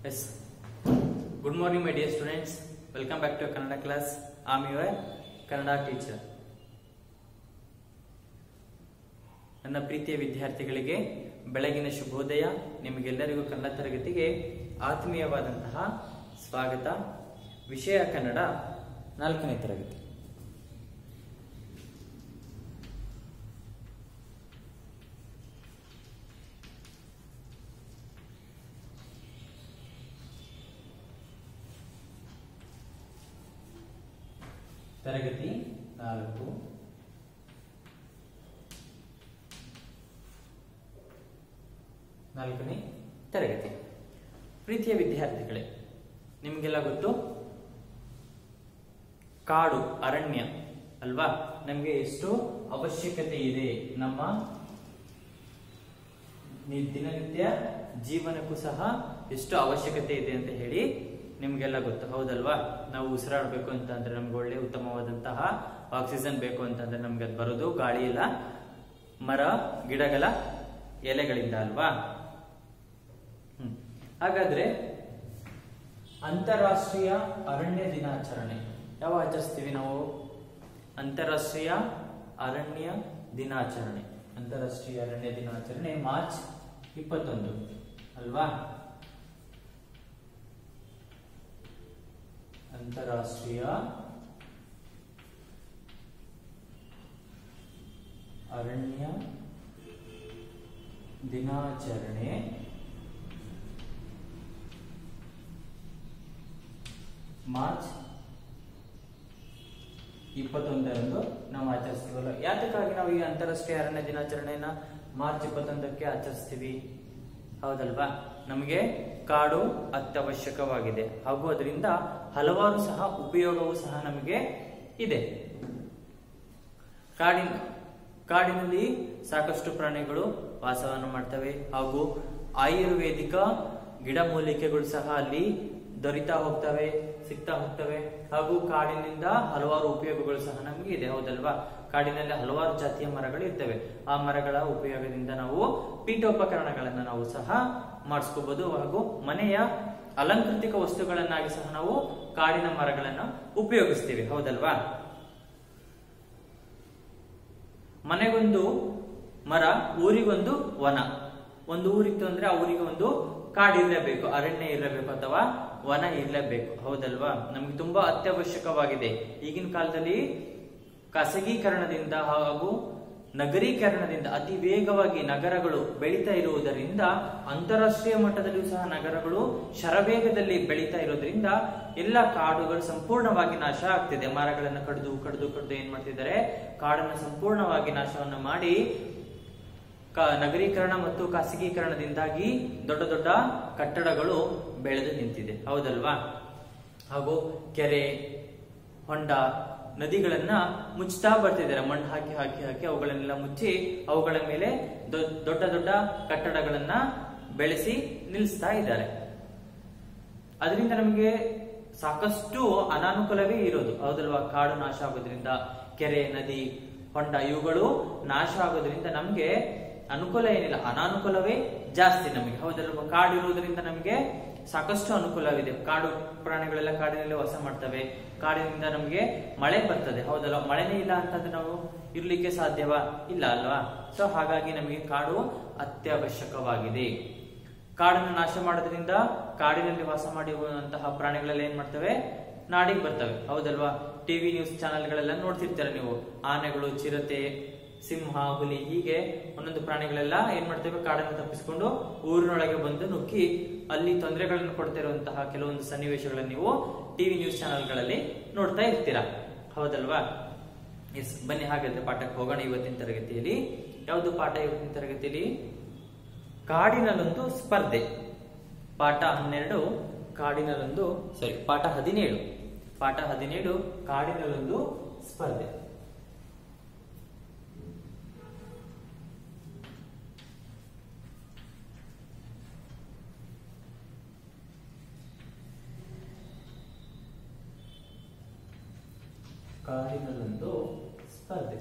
Yes. Good morning, my dear students. Welcome back to Kannada class. I'm your Kannada teacher. ನನ್ನ ಪ್ರೀತಿಯ ವಿದ್ಯಾರ್ಥಿಗಳಿಗೆ ಬೆಳಗಿನ ಶುಭೋದಯ ನಿಮಗೆಲ್ಲರಿಗೂ ಕನ್ನಡ ತರಗತಿಗೆ ಆತ್ಮೀಯವಾದಂತಹ ಸ್ವಾಗತ ವಿಷಯ ಕನ್ನಡ ನಾಲ್ಕನೇ ತರಗತಿ ತರಗತಿ ನಾಲ್ಕು ನಾಲ್ಕನೇ ತರಗತಿ ಪ್ರೀತಿಯ ವಿದ್ಯಾರ್ಥಿಗಳೇ ನಿಮಗೆಲ್ಲ ಗೊತ್ತು ಕಾಡು ಅರಣ್ಯ ಅಲ್ವಾ ನಮಗೆ ಎಷ್ಟು ಅವಶ್ಯಕತೆ ಇದೆ ನಮ್ಮ ನಿ- ದಿನನಿತ್ಯ ಜೀವನಕ್ಕೂ ಸಹ ಎಷ್ಟು ಅವಶ್ಯಕತೆ ಇದೆ ಅಂತ ಹೇಳಿ ನಿಮ್ಗೆಲ್ಲ ಗೊತ್ತು ಹೌದಲ್ವಾ ನಾವು ಉಸಿರಾಡಬೇಕು ಅಂತ ಅಂದ್ರೆ ನಮ್ಗೆ ಒಳ್ಳೆ ಉತ್ತಮವಾದಂತಹ ಆಕ್ಸಿಜನ್ ಬೇಕು ಅಂತಂದ್ರೆ ನಮ್ಗೆ ಅದು ಬರೋದು ಗಾಳಿ ಇಲ್ಲ ಮರ ಗಿಡಗಳ ಎಲೆಗಳಿಂದ ಅಲ್ವಾ ಹ್ಮ್ ಹಾಗಾದ್ರೆ ಅಂತಾರಾಷ್ಟ್ರೀಯ ಅರಣ್ಯ ದಿನಾಚರಣೆ ಯಾವಾಗ ಆಚರಿಸ್ತೀವಿ ನಾವು ಅಂತಾರಾಷ್ಟ್ರೀಯ ಅರಣ್ಯ ದಿನಾಚರಣೆ ಅಂತಾರಾಷ್ಟ್ರೀಯ ಅರಣ್ಯ ದಿನಾಚರಣೆ ಮಾರ್ಚ್ ಇಪ್ಪತ್ತೊಂದು ಅಲ್ವಾ ಅಂತಾರಾಷ್ಟ್ರೀಯ ಅರಣ್ಯ ದಿನಾಚರಣೆ ಮಾರ್ಚ್ ಇಪ್ಪತ್ತೊಂದರಂದು ನಾವು ಆಚರಿಸ್ತೀವಲ್ಲ ಯಾತಕ್ಕಾಗಿ ನಾವು ಈ ಅಂತಾರಾಷ್ಟ್ರೀಯ ಅರಣ್ಯ ದಿನಾಚರಣೆಯನ್ನ ಮಾರ್ಚ್ ಇಪ್ಪತ್ತೊಂದಕ್ಕೆ ಆಚರಿಸ್ತೀವಿ ಹೌದಲ್ವಾ ನಮಗೆ ಕಾಡು ಅತ್ಯವಶ್ಯಕವಾಗಿದೆ ಹಾಗೂ ಅದರಿಂದ ಹಲವಾರು ಸಹ ಉಪಯೋಗವೂ ಸಹ ನಮಗೆ ಇದೆ ಕಾಡಿನ ಕಾಡಿನಲ್ಲಿ ಸಾಕಷ್ಟು ಪ್ರಾಣಿಗಳು ವಾಸವನ್ನು ಮಾಡ್ತವೆ ಹಾಗೂ ಆಯುರ್ವೇದಿಕ ಗಿಡಮೂಲಿಕೆಗಳು ಸಹ ಅಲ್ಲಿ ದೊರೀತಾ ಹೋಗ್ತವೆ ಸಿಗ್ತಾ ಹೋಗ್ತವೆ ಹಾಗೂ ಕಾಡಿನಿಂದ ಹಲವಾರು ಉಪಯೋಗಗಳು ಸಹ ನಮಗೆ ಇದೆ ಹೌದಲ್ವಾ ಕಾಡಿನಲ್ಲಿ ಹಲವಾರು ಜಾತಿಯ ಮರಗಳು ಇರ್ತವೆ ಆ ಮರಗಳ ಉಪಯೋಗದಿಂದ ನಾವು ಪೀಠೋಪಕರಣಗಳನ್ನ ನಾವು ಸಹ ಮಾಡಿಸ್ಕೋಬಹುದು ಹಾಗೂ ಮನೆಯ ಅಲಂಕೃತಿಕ ವಸ್ತುಗಳನ್ನಾಗಿ ಸಹ ನಾವು ಕಾಡಿನ ಮರಗಳನ್ನ ಉಪಯೋಗಿಸ್ತೀವಿ ಹೌದಲ್ವಾ ಮನೆಗೊಂದು ಮರ ಊರಿಗೊಂದು ವನ ಒಂದು ಊರಿತ್ತು ಅಂದ್ರೆ ಆ ಊರಿಗೆ ಒಂದು ಕಾಡು ಇರಲೇಬೇಕು ಅರಣ್ಯ ಇರಬೇಕು ಅಥವಾ ವನ ಇರಲೇಬೇಕು ಹೌದಲ್ವಾ ನಮ್ಗೆ ತುಂಬಾ ಅತ್ಯವಶ್ಯಕವಾಗಿದೆ ಈಗಿನ ಕಾಲದಲ್ಲಿ ಖಾಸಗೀಕರಣದಿಂದ ಹಾಗೂ ನಗರೀಕರಣದಿಂದ ಅತಿ ವೇಗವಾಗಿ ನಗರಗಳು ಬೆಳೀತಾ ಇರುವುದರಿಂದ ಅಂತಾರಾಷ್ಟ್ರೀಯ ಮಟ್ಟದಲ್ಲಿಯೂ ಸಹ ನಗರಗಳು ಶರವೇಗದಲ್ಲಿ ಬೆಳೀತಾ ಇರೋದ್ರಿಂದ ಎಲ್ಲ ಕಾಡುಗಳು ಸಂಪೂರ್ಣವಾಗಿ ನಾಶ ಆಗ್ತಿದೆ ಮರಗಳನ್ನು ಕಡಿದು ಕಡಿದು ಕಡಿದು ಏನ್ ಮಾಡ್ತಿದ್ದಾರೆ ಕಾಡನ್ನು ಸಂಪೂರ್ಣವಾಗಿ ನಾಶವನ್ನು ಮಾಡಿ ಕ- ನಗರೀಕರಣ ಮತ್ತು ಖಾಸಗೀಕರಣದಿಂದಾಗಿ ದೊಡ್ಡ ದೊಡ್ಡ ಕಟ್ಟಡಗಳು ಬೆಳೆದು ನಿಂತಿದೆ ಹೌದಲ್ವಾ ಹಾಗೂ ಕೆರೆ ಹೊಂಡ ನದಿಗಳನ್ನ ಮುಚ್ಚುತ್ತಾ ಬರ್ತಿದ್ದಾರೆ ಮಣ್ಣು ಹಾಕಿ ಹಾಕಿ ಹಾಕಿ ಅವುಗಳನ್ನೆಲ್ಲ ಮುಚ್ಚಿ ಅವುಗಳ ಮೇಲೆ ದೊ- ದೊಡ್ಡ ದೊಡ್ಡ ಕಟ್ಟಡಗಳನ್ನ ಬೆಳೆಸಿ ನಿಲ್ಲಿಸ್ತಾ ಇದ್ದಾರೆ ಅದರಿಂದ ನಮಗೆ ಸಾಕಷ್ಟು ಅನಾನುಕೂಲವೇ ಇರೋದು ಹೌದಲ್ವಾ ಕಾಡು ನಾಶ ಆಗೋದ್ರಿಂದ ಕೆರೆ ನದಿ ಹೊಂಡ ಇವುಗಳು ನಾಶ ಆಗೋದ್ರಿಂದ ನಮ್ಗೆ ಅನುಕೂಲ ಏನಿಲ್ಲ ಅನಾನುಕೂಲವೇ ಜಾಸ್ತಿ ನಮಗೆ ಹೌದಲ್ವಾ ಕಾಡು ಇರುವುದರಿಂದ ನಮಗೆ ಸಾಕಷ್ಟು ಅನುಕೂಲವಿದೆ ಕಾಡು ಪ್ರಾಣಿಗಳೆಲ್ಲ ಕಾಡಿನಲ್ಲಿ ವಾಸ ಮಾಡ್ತವೆ ಕಾಡಿನಿಂದ ನಮಗೆ ಮಳೆ ಬರ್ತದೆ ಹೌದಲ್ವಾ ಮಳೆನೇ ಇಲ್ಲ ಅಂತಂದ್ರೆ ನಾವು ಇರ್ಲಿಕ್ಕೆ ಸಾಧ್ಯವಾ ಇಲ್ಲ ಅಲ್ವಾ ಸೊ ಹಾಗಾಗಿ ನಮಗೆ ಕಾಡು ಅತ್ಯವಶ್ಯಕವಾಗಿದೆ ಕಾಡನ್ನು ನಾಶ ಮಾಡೋದ್ರಿಂದ ಕಾಡಿನಲ್ಲಿ ವಾಸ ಮಾಡಿರುವಂತಹ ಪ್ರಾಣಿಗಳೆಲ್ಲ ಏನ್ ಮಾಡ್ತವೆ ನಾಡಿಗೆ ಬರ್ತವೆ ಹೌದಲ್ವಾ ಟಿವಿ ನ್ಯೂಸ್ ಚಾನೆಲ್ಗಳೆಲ್ಲ ನೋಡ್ತಿರ್ತೀರ ನೀವು ಆನೆಗಳು ಚಿರತೆ ಸಿಂಹ ಹುಲಿ ಹೀಗೆ ಒಂದೊಂದು ಪ್ರಾಣಿಗಳೆಲ್ಲ ಏನ್ ಮಾಡ್ತೇವೆ ಕಾಡನ್ನು ತಪ್ಪಿಸಿಕೊಂಡು ಊರಿನೊಳಗೆ ಬಂದು ನುಗ್ಗಿ ಅಲ್ಲಿ ತೊಂದರೆಗಳನ್ನು ಕೊಡ್ತಾ ಇರುವಂತಹ ಕೆಲವೊಂದು ಸನ್ನಿವೇಶಗಳನ್ನು ನೀವು ಟಿವಿ ನ್ಯೂಸ್ ಚಾನೆಲ್ಗಳಲ್ಲಿ ನೋಡ್ತಾ ಇರ್ತೀರಾ ಹೌದಲ್ವಾ ಎಸ್ ಬನ್ನಿ ಹಾಗಾದ್ರೆ ಪಾಠಕ್ಕೆ ಹೋಗೋಣ ಇವತ್ತಿನ ತರಗತಿಯಲ್ಲಿ ಯಾವುದು ಪಾಠ ಇವತ್ತಿನ ತರಗತಿಯಲ್ಲಿ ಕಾಡಿನಲ್ಲೊಂದು ಸ್ಪರ್ಧೆ ಪಾಠ ಹನ್ನೆರಡು ಕಾಡಿನಲ್ಲೊಂದು ಸಾರಿ ಪಾಠ ಹದಿನೇಳು ಪಾಠ ಹದಿನೇಳು ಕಾಡಿನಲ್ಲೊಂದು ಸ್ಪರ್ಧೆ ಕಾಡಿನಲ್ಲೊಂದು ಸ್ಪರ್ಧೆ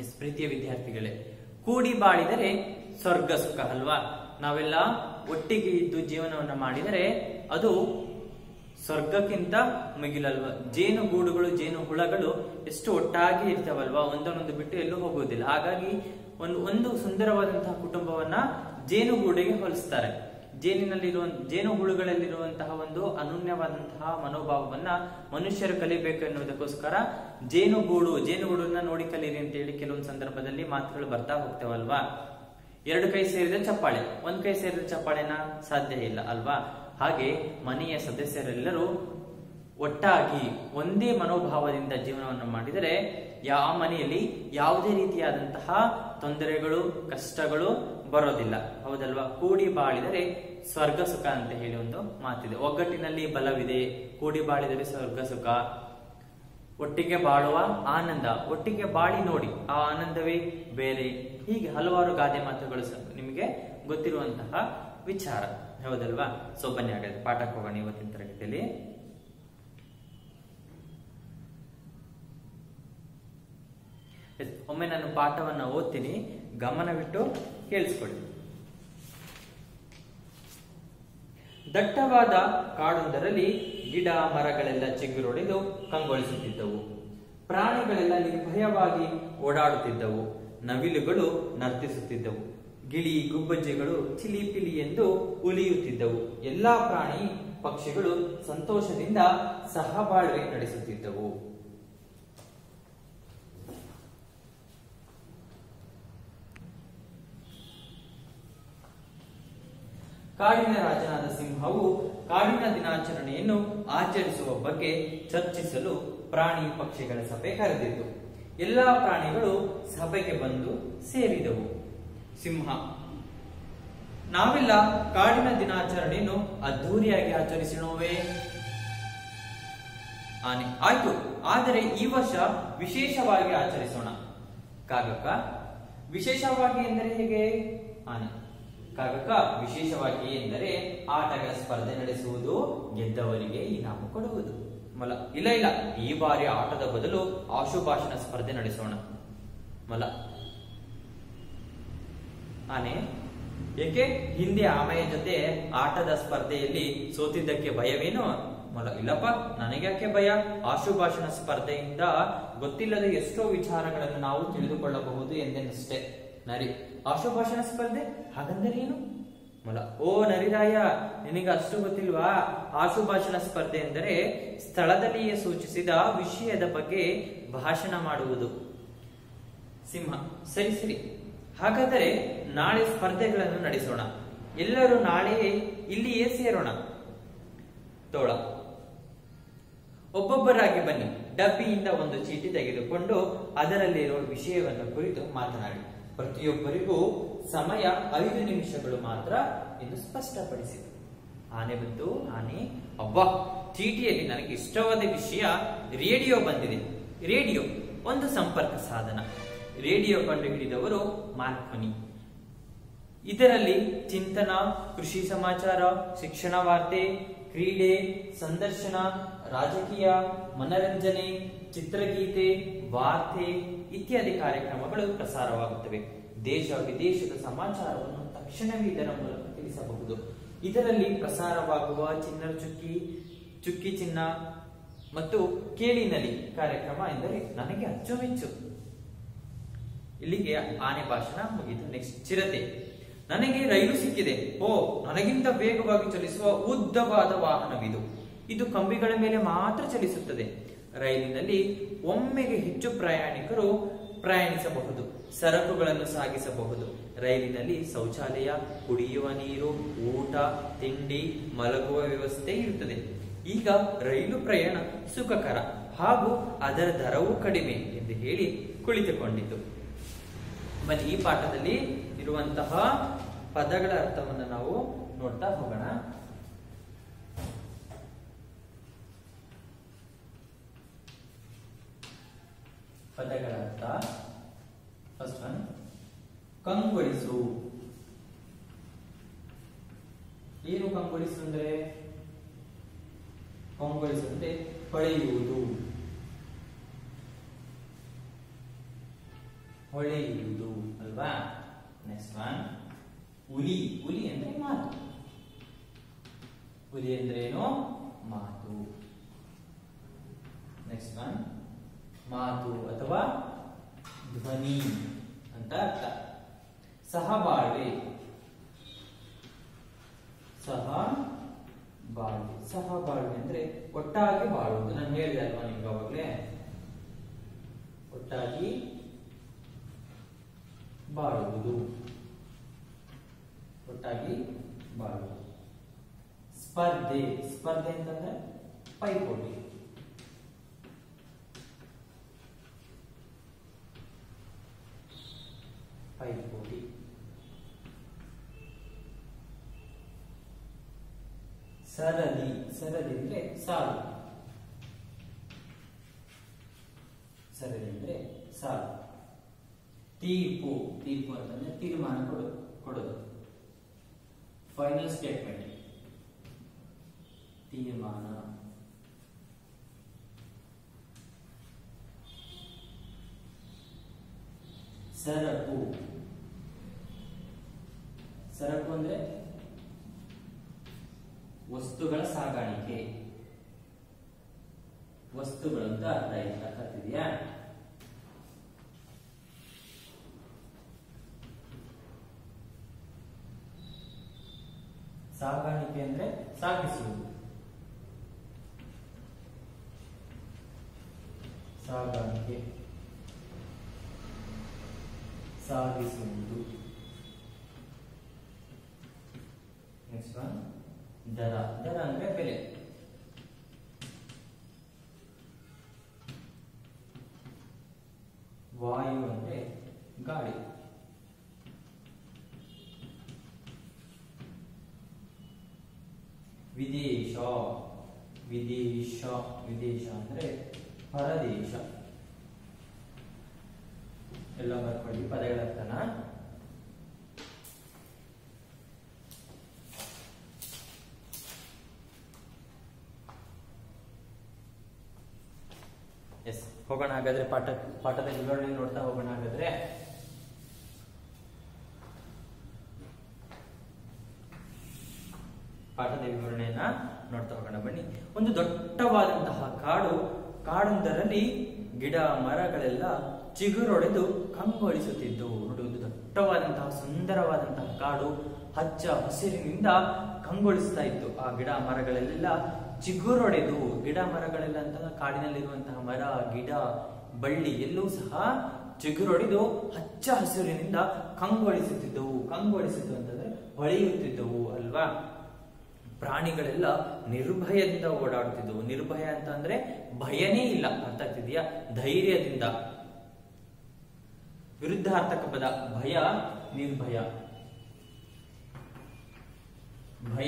ಎಸ್ ಪ್ರೀತಿಯ ವಿದ್ಯಾರ್ಥಿಗಳೇ ಕೂಡಿ ಬಾಳಿದರೆ ಸ್ವರ್ಗ ಸುಖ ಅಲ್ವಾ ನಾವೆಲ್ಲ ಒಟ್ಟಿಗೆ ಇದ್ದು ಜೀವನವನ್ನ ಮಾಡಿದರೆ ಅದು ಸ್ವರ್ಗಕ್ಕಿಂತ ಮಿಗಿಲಲ್ವಾ ಜೇನು ಗೂಡುಗಳು ಜೇನು ಹುಳಗಳು ಎಷ್ಟು ಒಟ್ಟಾಗಿ ಇರ್ತಾವಲ್ವಾ ಒಂದನ್ನೊಂದು ಬಿಟ್ಟು ಎಲ್ಲೂ ಹೋಗುವುದಿಲ್ಲ ಹಾಗಾಗಿ ಒಂದು ಒಂದು ಸುಂದರವಾದಂತಹ ಕುಟುಂಬವನ್ನ ಜೇನುಗೂಡಿಗೆ ಹೋಲಿಸ್ತಾರೆ ಜೇನಿನಲ್ಲಿರುವ ಜೇನು ಹುಳುಗಳಲ್ಲಿರುವಂತಹ ಒಂದು ಅನನ್ಯವಾದಂತಹ ಮನೋಭಾವವನ್ನ ಮನುಷ್ಯರು ಕಲಿಬೇಕು ಎನ್ನುವುದಕ್ಕೋಸ್ಕರ ಜೇನುಗೂಡು ಜೇನುಗೂಡನ್ನ ನೋಡಿ ಕಲೀರಿ ಅಂತ ಹೇಳಿ ಕೆಲವೊಂದು ಸಂದರ್ಭದಲ್ಲಿ ಮಾತುಗಳು ಬರ್ತಾ ಹೋಗ್ತೇವಲ್ವಾ ಎರಡು ಕೈ ಸೇರಿದ ಚಪ್ಪಾಳೆ ಒಂದ್ ಕೈ ಸೇರಿದ ಚಪ್ಪಾಳೆನ ಸಾಧ್ಯ ಇಲ್ಲ ಅಲ್ವಾ ಹಾಗೆ ಮನೆಯ ಸದಸ್ಯರೆಲ್ಲರೂ ಒಟ್ಟಾಗಿ ಒಂದೇ ಮನೋಭಾವದಿಂದ ಜೀವನವನ್ನು ಮಾಡಿದರೆ ಯಾವ ಮನೆಯಲ್ಲಿ ಯಾವುದೇ ರೀತಿಯಾದಂತಹ ತೊಂದರೆಗಳು ಕಷ್ಟಗಳು ಬರೋದಿಲ್ಲ ಹೌದಲ್ವಾ ಕೂಡಿ ಬಾಳಿದರೆ ಸ್ವರ್ಗ ಸುಖ ಅಂತ ಹೇಳಿ ಒಂದು ಮಾತಿದೆ ಒಗ್ಗಟ್ಟಿನಲ್ಲಿ ಬಲವಿದೆ ಕೂಡಿ ಬಾಳಿದರೆ ಸ್ವರ್ಗ ಸುಖ ಒಟ್ಟಿಗೆ ಬಾಳುವ ಆನಂದ ಒಟ್ಟಿಗೆ ಬಾಳಿ ನೋಡಿ ಆ ಆನಂದವೇ ಬೇರೆ ಹೀಗೆ ಹಲವಾರು ಗಾದೆ ಮಾತುಗಳು ಸಹ ನಿಮಗೆ ಗೊತ್ತಿರುವಂತಹ ವಿಚಾರ ಹೌದಲ್ವಾ ಸೊ ಬನ್ನಿ ಹಾಗಾದ್ರೆ ಪಾಠಕ್ಕೆ ಹೋಗೋಣ ಇವತ್ತಿನ ತರಗತಿಯಲ್ಲಿ ಎಸ್, ಒಮ್ಮೆ ನಾನು ಪಾಠವನ್ನ ಓದ್ತೀನಿ ಗಮನವಿಟ್ಟು ಕೇಳಿಸ್ಕೊಳ್ಳಿ ದಟ್ಟವಾದ ಕಾಡೊಂದರಲ್ಲಿ ಗಿಡ ಮರಗಳೆಲ್ಲ ಚಿಗುರೊಡೆದು ಕಂಗೊಳಿಸುತ್ತಿದ್ದವು ಪ್ರಾಣಿಗಳೆಲ್ಲ ನಿರ್ಭಯವಾಗಿ ಓಡಾಡುತ್ತಿದ್ದವು ನವಿಲುಗಳು ನರ್ತಿಸುತ್ತಿದ್ದವು ಗಿಳಿ ಗುಬ್ಬಜ್ಜಿಗಳು ಚಿಲಿಪಿಲಿ ಎಂದು ಉಲಿಯುತ್ತಿದ್ದವು ಎಲ್ಲಾ ಪ್ರಾಣಿ ಪಕ್ಷಿಗಳು ಸಂತೋಷದಿಂದ ಸಹಬಾಳ್ವೆ ನಡೆಸುತ್ತಿದ್ದವು ಕಾಡಿನ ರಾಜನಾದ ಸಿಂಹವು ಕಾಡಿನ ದಿನಾಚರಣೆಯನ್ನು ಆಚರಿಸುವ ಬಗ್ಗೆ ಚರ್ಚಿಸಲು ಪ್ರಾಣಿ ಪಕ್ಷಿಗಳ ಸಭೆ ಕರೆದಿತ್ತು ಎಲ್ಲಾ ಪ್ರಾಣಿಗಳು ಸಭೆಗೆ ಬಂದು ಸೇರಿದವು ಸಿಂಹ ನಾವೆಲ್ಲ ಕಾಡಿನ ದಿನಾಚರಣೆಯನ್ನು ಅದ್ಧೂರಿಯಾಗಿ ಆಚರಿಸೋಣವೇ ಆನೆ ಆಯ್ತು ಆದರೆ ಈ ವರ್ಷ ವಿಶೇಷವಾಗಿ ಆಚರಿಸೋಣ ಕಾಗಕ್ಕ ವಿಶೇಷವಾಗಿ ಎಂದರೆ ಹೇಗೆ ಆನೆ ಕಾಗಕ್ಕ ವಿಶೇಷವಾಗಿ ಎಂದರೆ ಆಟಗಳ ಸ್ಪರ್ಧೆ ನಡೆಸುವುದು ಗೆದ್ದವರಿಗೆ ಇನಾಮು ಕೊಡುವುದು ಮಲ ಇಲ್ಲ ಇಲ್ಲ ಈ ಬಾರಿ ಆಟದ ಬದಲು ಆಶುಭಾಷಣ ಸ್ಪರ್ಧೆ ನಡೆಸೋಣ ಮಲ ಆನೆ ಏಕೆ ಹಿಂದೆ ಆಮೆಯ ಜೊತೆ ಆಟದ ಸ್ಪರ್ಧೆಯಲ್ಲಿ ಸೋತಿದ್ದಕ್ಕೆ ಭಯವೇನು ಮಲ ಇಲ್ಲಪ್ಪ ನನಗ್ಯಾಕೆ ಭಯ ಆಶುಭಾಷಣ ಸ್ಪರ್ಧೆಯಿಂದ ಗೊತ್ತಿಲ್ಲದ ಎಷ್ಟೋ ವಿಚಾರಗಳನ್ನು ನಾವು ತಿಳಿದುಕೊಳ್ಳಬಹುದು ಎಂದೆನಷ್ಟೇ ನರಿ ಆಶುಭಾಷಣ ಸ್ಪರ್ಧೆ ಹಾಗಂದರೆ ಏನು ಮಲ ಓ ನರಿರಾಯ ನಿನಗೆ ಅಷ್ಟು ಗೊತ್ತಿಲ್ವಾ ಆಶುಭಾಷಣ ಸ್ಪರ್ಧೆ ಎಂದರೆ ಸ್ಥಳದಲ್ಲಿಯೇ ಸೂಚಿಸಿದ ವಿಷಯದ ಬಗ್ಗೆ ಭಾಷಣ ಮಾಡುವುದು ಸಿಂಹ ಸರಿ ಸರಿ ಹಾಗಾದರೆ ನಾಳೆ ಸ್ಪರ್ಧೆಗಳನ್ನು ನಡೆಸೋಣ ಎಲ್ಲರೂ ನಾಳೆ ಇಲ್ಲಿಯೇ ಸೇರೋಣ ತೋಳ ಒಬ್ಬೊಬ್ಬರಾಗಿ ಬನ್ನಿ ಡಬ್ಬಿಯಿಂದ ಒಂದು ಚೀಟಿ ತೆಗೆದುಕೊಂಡು ಅದರಲ್ಲಿರುವ ವಿಷಯವನ್ನು ಕುರಿತು ಮಾತನಾಡಿ ಪ್ರತಿಯೊಬ್ಬರಿಗೂ ಸಮಯ ಐದು ನಿಮಿಷಗಳು ಮಾತ್ರ ಎಂದು ಸ್ಪಷ್ಟಪಡಿಸಿತು ಆನೆ ಬಂತು ಆನೆ ಅಬ್ಬಾ ಚೀಟಿಯಲ್ಲಿ ನನಗೆ ಇಷ್ಟವಾದ ವಿಷಯ ರೇಡಿಯೋ ಬಂದಿದೆ ರೇಡಿಯೋ ಒಂದು ಸಂಪರ್ಕ ಸಾಧನ ರೇಡಿಯೋ ಕಂಡುಹಿಡಿದವರು ಮಾರ್ಕೋನಿ ಇದರಲ್ಲಿ ಚಿಂತನ ಕೃಷಿ ಸಮಾಚಾರ ಶಿಕ್ಷಣ ವಾರ್ತೆ ಕ್ರೀಡೆ ಸಂದರ್ಶನ ರಾಜಕೀಯ ಮನರಂಜನೆ ಚಿತ್ರಗೀತೆ ವಾರ್ತೆ ಇತ್ಯಾದಿ ಕಾರ್ಯಕ್ರಮಗಳು ಪ್ರಸಾರವಾಗುತ್ತವೆ ದೇಶ ವಿದೇಶದ ಸಮಾಚಾರವನ್ನು ತಕ್ಷಣವೇ ಇದರ ಮೂಲಕ ತಿಳಿಸಬಹುದು ಇದರಲ್ಲಿ ಪ್ರಸಾರವಾಗುವ ಚಿನ್ನರ ಚುಕ್ಕಿ ಚುಕ್ಕಿ ಚಿನ್ನ ಮತ್ತು ಕೇಳಿನಲಿ ಕಾರ್ಯಕ್ರಮ ಎಂದರೆ ನನಗೆ ಅಚ್ಚುಮೆಚ್ಚು ಇಲ್ಲಿಗೆ ಆನೆ ಭಾಷಣ ಮುಗಿತು ನೆಕ್ಸ್ಟ್ ಚಿರತೆ ನನಗೆ ರೈಲು ಸಿಕ್ಕಿದೆ ಓ ನನಗಿಂತ ವೇಗವಾಗಿ ಚಲಿಸುವ ಉದ್ದವಾದ ವಾಹನವಿದು ಇದು ಕಂಬಿಗಳ ಮೇಲೆ ಮಾತ್ರ ಚಲಿಸುತ್ತದೆ ರೈಲಿನಲ್ಲಿ ಒಮ್ಮೆಗೆ ಹೆಚ್ಚು ಪ್ರಯಾಣಿಕರು ಪ್ರಯಾಣಿಸಬಹುದು ಸರಕುಗಳನ್ನು ಸಾಗಿಸಬಹುದು ರೈಲಿನಲ್ಲಿ ಶೌಚಾಲಯ ಕುಡಿಯುವ ನೀರು ಊಟ ತಿಂಡಿ ಮಲಗುವ ವ್ಯವಸ್ಥೆ ಇರುತ್ತದೆ ಈಗ ರೈಲು ಪ್ರಯಾಣ ಸುಖಕರ ಹಾಗೂ ಅದರ ದರವೂ ಕಡಿಮೆ ಎಂದು ಹೇಳಿ ಕುಳಿತುಕೊಂಡಿತು ಬನ್ನಿ ಈ ಪಾಠದಲ್ಲಿ ಇರುವಂತಹ ಪದಗಳ ಅರ್ಥವನ್ನು ನಾವು ನೋಡ್ತಾ ಹೋಗೋಣ ಪದಗಳ ಅರ್ಥ ಫಸ್ಟ್ ಒನ್ ಕಂಗೊಳಿಸು ಏನು ಕಂಗೊಳಿಸು ಅಂದ್ರೆ ಕಂಗೊಳಿಸು ಅಂದ್ರೆ ಹೊಳೆಯುವುದು ಹೊಳೆಯುವುದು ಅಲ್ವಾ ನೆಕ್ಸ್ಟ್ ಒನ್ ಹುಲಿ ಹುಲಿ ಅಂದ್ರೆ ಮಾತು ಹುಲಿ ಅಂದ್ರೆ ಏನು ಮಾತು ನೆಕ್ಸ್ಟ್ ಒನ್ ಮಾತು ಅಥವಾ ಧ್ವನಿ ಅಂತ ಅರ್ಥ ಸಹಬಾಳ್ವೆ ಸಹ ಬಾಳ್ವೆ ಸಹ ಬಾಳ್ವೆ ಅಂದ್ರೆ ಒಟ್ಟಾಗಿ ಬಾಳುವುದು ನಾನು ಹೇಳಿದೆ ಅಲ್ವಾ ನಿಮ್ಗೆ ಅವಾಗಲೇ ಒಟ್ಟಾಗಿ ಬಾಳುವುದು ಒಟ್ಟಾಗಿ ಬಾಳುವುದು ಸ್ಪರ್ಧೆ ಸ್ಪರ್ಧೆ ಅಂತಂದ್ರೆ ಪೈಪೋಟಿ ಪೈಪೋಟಿ ಸರದಿ ಸರದಿ ಅಂದ್ರೆ ಸಾಲು ಸರದಿ ಅಂದ್ರೆ ಸಾಲು ತೀರ್ಪು ತೀರ್ಪು ಅಂತಂದ್ರೆ ತೀರ್ಮಾನ ಕೊಡು ಕೊಡೋದು ಫೈನಲ್ ಸ್ಟೇಟ್ಮೆಂಟ್ ತೀರ್ಮಾನ ಸರಕು ಸರಕು ಅಂದ್ರೆ ವಸ್ತುಗಳ ಸಾಗಾಣಿಕೆ ವಸ್ತುಗಳು ಅಂತ ಅರ್ಥ ಆಯ್ತು ಅರ್ಥ ಆಗ್ತಿದ್ಯಾ ಸಾಗಾಣಿಕೆ ಅಂದ್ರೆ ಸಾಗಿಸುವುದು ಸಾಗಾಣಿಕೆ ಸಾಗಿಸುವುದು ನೆಕ್ಸ್ಟ್ ಒನ್ ದರ ದರ ಅಂದ್ರೆ ಬೆಲೆ ವಾಯು ಅಂದ್ರೆ ಗಾಳಿ ವಿದೇಶ ವಿದೇಶ ವಿದೇಶ ಅಂದ್ರೆ ಹೊರದೇಶ ಎಲ್ಲ ಬರ್ಕೊಳ್ಳಿ ಪದಗಳ ಅರ್ಥನ ಎಸ್ ಹೋಗೋಣ ಹಾಗಾದ್ರೆ ಪಾಠ ಪಾಠದ ವಿವರಣೆ ನೋಡ್ತಾ ಹೋಗೋಣ ಹಾಗಾದ್ರೆ ಪಾಠದ ವಿವರಣೆಯನ್ನ ನೋಡ್ತಾ ಹೋಗೋಣ ಬನ್ನಿ ಒಂದು ದೊಡ್ಡವಾದಂತಹ ಕಾಡು ಕಾಡೊಂದರಲ್ಲಿ ಗಿಡ ಮರಗಳೆಲ್ಲ ಚಿಗುರೊಡೆದು ಕಂಗೊಳಿಸುತ್ತಿದ್ದವು ನೋಡಿ ಒಂದು ದೊಡ್ಡವಾದಂತಹ ಸುಂದರವಾದಂತಹ ಕಾಡು ಹಚ್ಚ ಹಸಿರಿನಿಂದ ಕಂಗೊಳಿಸ್ತಾ ಇತ್ತು ಆ ಗಿಡ ಮರಗಳೆಲ್ಲ ಚಿಗುರೊಡೆದು ಗಿಡ ಮರಗಳೆಲ್ಲ ಅಂತ ಕಾಡಿನಲ್ಲಿರುವಂತಹ ಮರ ಗಿಡ ಬಳ್ಳಿ ಎಲ್ಲೂ ಸಹ ಚಿಗುರೊಡೆದು ಹಚ್ಚ ಹಸಿರಿನಿಂದ ಕಂಗೊಳಿಸುತ್ತಿದ್ದವು ಕಂಗೊಳಿಸಿದ್ದು ಅಂತಂದ್ರೆ ಹೊಳೆಯುತ್ತಿದ್ದವು ಅಲ್ವಾ ಪ್ರಾಣಿಗಳೆಲ್ಲ ನಿರ್ಭಯದಿಂದ ಓಡಾಡ್ತಿದ್ವು ನಿರ್ಭಯ ಅಂತ ಅಂದ್ರೆ ಭಯನೇ ಇಲ್ಲ ಅರ್ಥ ಆಗ್ತಿದ್ಯಾ ಧೈರ್ಯದಿಂದ ವಿರುದ್ಧಾರ್ಥಕ ಪದ ಭಯ ನಿರ್ಭಯ ಭಯ